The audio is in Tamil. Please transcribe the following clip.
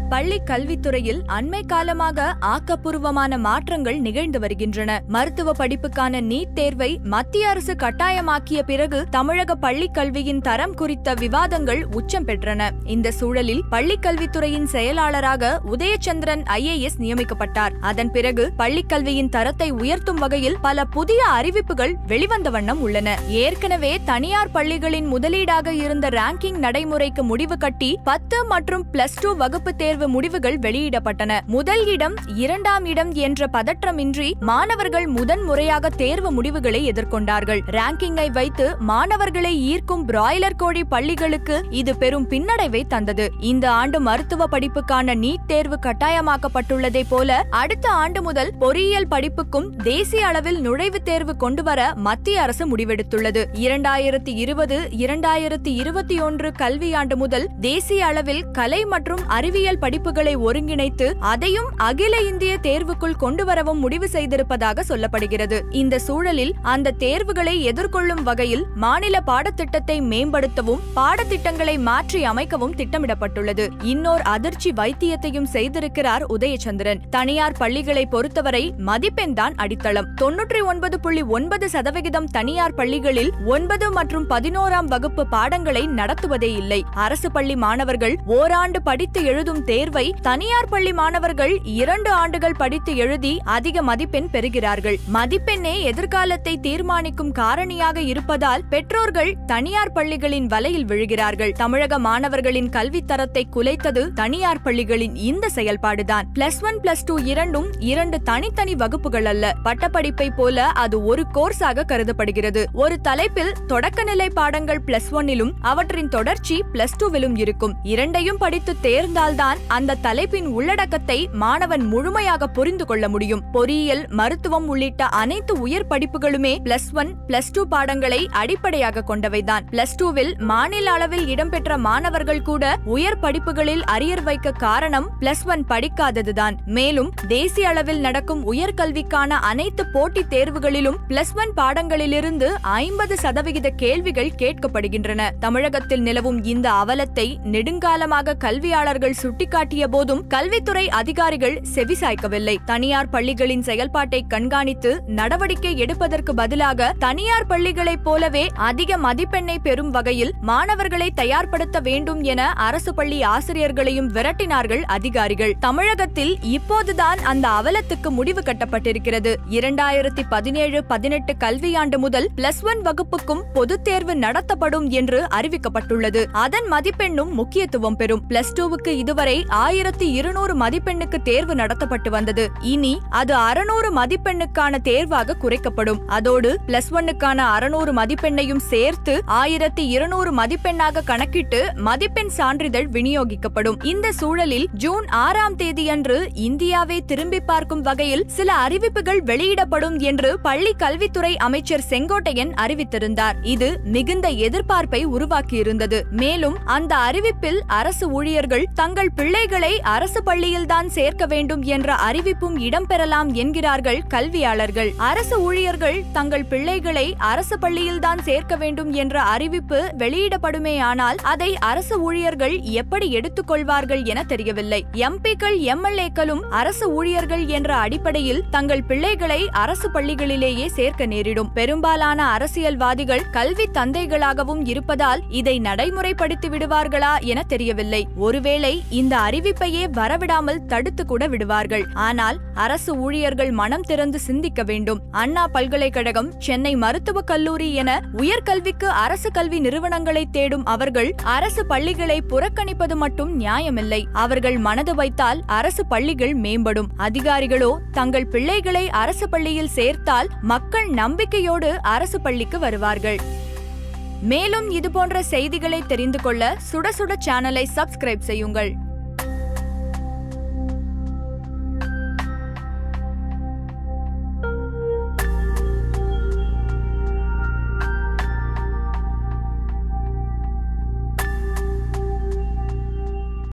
பள்ளி கல்வித்துறையில் அண்மை காலமாக ஆக்கப்பூர்வமான மாற்றங்கள் நிகழ்ந்து வருகின்றன மருத்துவ படிப்புக்கான நீட் தேர்வை மத்திய அரசு கட்டாயமாக்கிய பிறகு தமிழக பள்ளிக் கல்வியின் தரம் குறித்த விவாதங்கள் உச்சம் பெற்றன இந்த சூழலில் பள்ளிக் கல்வித்துறையின் செயலாளராக உதயச்சந்திரன் ஐஏஎஸ் நியமிக்கப்பட்டார் அதன் பிறகு பள்ளிக் கல்வியின் தரத்தை உயர்த்தும் வகையில் பல புதிய அறிவிப்புகள் வெளிவந்த வண்ணம் உள்ளன ஏற்கனவே தனியார் பள்ளிகளின் முதலீடாக இருந்த ரேங்கிங் நடைமுறைக்கு முடிவு கட்டி பத்து மற்றும் பிளஸ் டூ வகுப்பு தேர்வு முடிவுகள் வெளியிடப்பட்டன முதல் இடம் இரண்டாம் இடம் என்ற பதற்றமின்றி மாணவர்கள் முதன் முறையாக தேர்வு முடிவுகளை எதிர்கொண்டார்கள் ரேங்கிங்கை வைத்து மாணவர்களை ஈர்க்கும் பிராய்லர் கோழி பள்ளிகளுக்கு இது பெரும் பின்னடைவை தந்தது இந்த ஆண்டு மருத்துவ படிப்புக்கான நீட் தேர்வு கட்டாயமாக்கப்பட்டுள்ளதை போல அடுத்த ஆண்டு முதல் பொறியியல் படிப்புக்கும் தேசிய அளவில் நுழைவுத் தேர்வு கொண்டுவர மத்திய அரசு முடிவெடுத்துள்ளது இரண்டாயிரத்தி இருபது இரண்டாயிரத்தி இருபத்தி ஒன்று கல்வியாண்டு முதல் தேசிய அளவில் கலை மற்றும் அறிவியல் படிப்புகளை ஒருங்கிணைத்து அதையும் அகில இந்திய தேர்வுக்குள் கொண்டுவரவும் முடிவு செய்திருப்பதாக சொல்லப்படுகிறது இந்த சூழலில் அந்த தேர்வுகளை எதிர்கொள்ளும் வகையில் மாநில பாடத்திட்டத்தை மேம்படுத்தவும் பாடத்திட்டங்களை மாற்றி அமைக்கவும் திட்டமிடப்பட்டுள்ளது இன்னோர் அதிர்ச்சி வைத்தியத்தையும் செய்திருக்கிறார் உதயச்சந்திரன் தனியார் பள்ளிகளை பொறுத்தவரை மதிப்பெண் தான் அடித்தளம் தொன்னூற்றி ஒன்பது புள்ளி ஒன்பது சதவிகிதம் தனியார் பள்ளிகளில் ஒன்பது மற்றும் பதினோராம் வகுப்பு பாடங்களை நடத்துவதே இல்லை அரசு பள்ளி மாணவர்கள் ஓராண்டு படித்து எழுதும் தேர்வை தனியார் பள்ளி மாணவர்கள் இரண்டு ஆண்டுகள் படித்து எழுதி அதிக மதிப்பெண் பெறுகிறார்கள் மதிப்பெண்ணே எதிர்காலத்தை தீர்மானிக்கும் காரணியாக இருப்பதால் பெற்றோர்கள் தனியார் பள்ளிகளின் வலையில் விழுகிறார்கள் தமிழக மாணவர்களின் கல்வித் தரத்தை குலைத்தது தனியார் பள்ளிகளின் இந்த செயல்பாடுதான் பிளஸ் ஒன் பிளஸ் டூ இரண்டும் இரண்டு தனித்தனி வகுப்புகள் அல்ல பட்டப்படிப்பை போல அது ஒரு கோர்ஸாக கருதப்படுகிறது ஒரு தலைப்பில் தொடக்கநிலை பாடங்கள் பிளஸ் ஒன்னிலும் அவற்றின் தொடர்ச்சி பிளஸ் டூவிலும் இருக்கும் இரண்டையும் படித்து தேர்ந்தால்தான் அந்த தலைப்பின் உள்ளடக்கத்தை மாணவன் முழுமையாக புரிந்து கொள்ள முடியும் பொறியியல் மருத்துவம் உள்ளிட்ட அனைத்து உயர் படிப்புகளுமே பிளஸ் ஒன் பிளஸ் டூ பாடங்களை அடிப்படையாக கொண்டவைதான் பிளஸ் டூவில் மாநில அளவில் இடம்பெற்ற மாணவர்கள் கூட உயர் படிப்புகளில் அரியர் வைக்க காரணம் பிளஸ் ஒன் படிக்காததுதான் மேலும் தேசிய அளவில் நடக்கும் உயர்கல்விக்கான அனைத்து போட்டித் தேர்வுகளிலும் பிளஸ் ஒன் பாடங்களிலிருந்து ஐம்பது சதவிகித கேள்விகள் கேட்கப்படுகின்றன தமிழகத்தில் நிலவும் இந்த அவலத்தை நெடுங்காலமாக கல்வியாளர்கள் சுட்டிக்காட்டிய போதும் கல்வித்துறை அதிகாரிகள் செவிசாய்க்கவில்லை தனியார் பள்ளிகளின் செயல்பாட்டை கண்காணித்து நடவடிக்கை எடுப்பதற்கு பதிலாக தனியார் பள்ளிகளைப் போலவே அதிக மதிப்பெண்ணை பெறும் வகையில் மாணவர்களை தயார்படுத்த வேண்டும் என அரசு பள்ளி ஆசிரியர்களையும் விரட்டினார்கள் அதிகாரிகள் தமிழகத்தில் இப்போதுதான் அந்த அவலத்துக்கு முடிவு கட்டப்பட்டிருக்கிறது இரண்டாயிரத்தி பதினேழு பதினெட்டு கல்வியாண்டு முதல் பிளஸ் ஒன் வகுப்புக்கும் பொதுத் தேர்வு நடத்தப்படும் என்று அறிவிக்கப்பட்டுள்ளது அதன் மதிப்பெண்ணும் முக்கியத்துவம் பெறும் பிளஸ் டூவுக்கு இதுவரை ஆயிரத்தி இருநூறு மதிப்பெண்ணுக்கு தேர்வு நடத்தப்பட்டு வந்தது இனி அது அறுநூறு மதிப்பெண்ணுக்கான தேர்வாக குறைக்கப்படும் அதோடு பிளஸ் ஒன்னுக்கான அறுநூறு மதிப்பெண்ணையும் சேர்த்து ஆயிரத்தி இருநூறு மதிப்பெண்ணாக கணக்கிட்டு மதிப்பெண் சான்றிதழ் விநியோகிக்கப்படும் இந்த சூழலில் ஜூன் ஆறாம் தேதியன்று இந்தியாவை திரும்பி பார்க்கும் வகையில் சில அறிவிப்புகள் வெளியிடப்படும் என்று பள்ளி கல்வித்துறை அமைச்சர் செங்கோட்டையன் அறிவித்திருந்தார் இது மிகுந்த எதிர்பார்ப்பை உருவாக்கியிருந்தது மேலும் அந்த அறிவிப்பில் அரசு ஊழியர்கள் தங்கள் பிள்ளைகளை அரசு பள்ளியில்தான் சேர்க்க வேண்டும் என்ற அறிவிப்பும் இடம்பெறலாம் என்கிறார்கள் கல்வியாளர்கள் அரசு ஊழியர்கள் தங்கள் பிள்ளைகளை அரசு பள்ளியில்தான் சேர்க்க வேண்டும் என்ற அறிவிப்பு வெளியிடப்படுமேயானால் அதை அரசு ஊழியர்கள் எப்படி எடுத்துக்கொள்வார்கள் என தெரியவில்லை எம்பிக்கள் எம்எல்ஏக்களும் அரசு ஊழியர்கள் என்ற அடிப்படையில் தங்கள் பிள்ளைகளை அரசு பள்ளிகளிலேயே சேர்க்க நேரிடும் பெரும்பாலான அரசியல்வாதிகள் கல்வி தந்தைகளாகவும் இருப்பதால் இதை நடைமுறைப்படுத்தி விடுவார்களா என தெரியவில்லை ஒருவேளை இந்த அறிவிப்பையே வரவிடாமல் தடுத்து கூட விடுவார்கள் ஆனால் அரசு ஊழியர்கள் மனம் திறந்து சிந்திக்க வேண்டும் அண்ணா பல்கலைக்கழகம் சென்னை மருத்துவக் கல்லூரி என உயர்கல்விக்கு அரசு கல்வி நிறுவனங்களை தேடும் அவர்கள் அரசு பள்ளிகளை புறக்கணிப்பது மட்டும் நியாயமில்லை அவர்கள் மனது வைத்தால் அரசு பள்ளிகள் மேம்படும் அதிகாரிகளோ தங்கள் பிள்ளைகளை அரசு பள்ளியில் சேர்த்தால் மக்கள் நம்பிக்கையோடு அரசு பள்ளிக்கு வருவார்கள் மேலும் இதுபோன்ற செய்திகளை தெரிந்து கொள்ள சுட சுட சேனலை சப்ஸ்கிரைப் செய்யுங்கள்